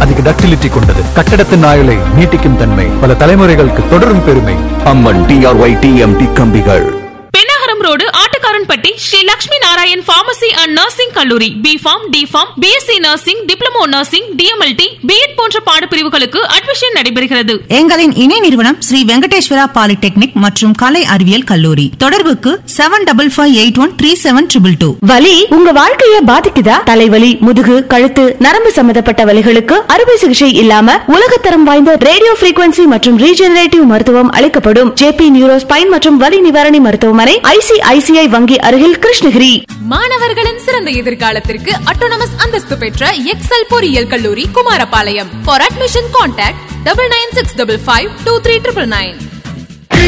அதிக டக்டிலிட்டி கொண்டது கட்டடத்தின் ஆயுளை நீட்டிக்கும் தன்மை பல தலைமுறைகளுக்கு தொடரும் பெருமை அம்மன் டிஆர்ஒய் டிஎம்டி கம்பிகள் Pennagaram road Attukkaranpatti Sri Lakshmi Narayan pharmacy and nursing கல்லூரி B Pharm D Pharm BSc nursing diploma nursing DMLT BEd போன்ற பாடப்பிரிவுகளுக்கு அட்மிஷன் நடைபெறுகிறது எங்களின் இணை நிறுவனம் ஸ்ரீ வெங்கடேஸ்வரா பாலிடெக்னிக் மற்றும் கலை அறிவியல் கல்லூரி தொடர்புக்கு seven double five eight one three seven triple two வலி உங்க வாழ்க்கைய பாதிக்குதா தலைவலி முதுகு கழுத்து நரம்பு சம்பந்தப்பட்ட வலிகளுக்கு அறுவை சிகிச்சை இல்லாம உலகத்தரம் வாய்ந்த ரேடியோ frequency மற்றும் ரீஜெனரேட்டிவ் மருத்துவம் அளிக்கப்படும் ஜேபி நியூரோ ஸ்பைன் மற்றும் வலி நிவாரணி மருத்துவமனை ஐசிஐசிஐ வங்கி அருகில் கிருஷ்ணகிரி மாணவர்களின் சிறந்த எதிர்காலத்திற்கு அட்டோனமஸ் அந்தஸ்து பெற்ற எக்ஸல் பொறியியல் கல்லூரி Kumarapalayam for admission contact double nine six double five two three triple nine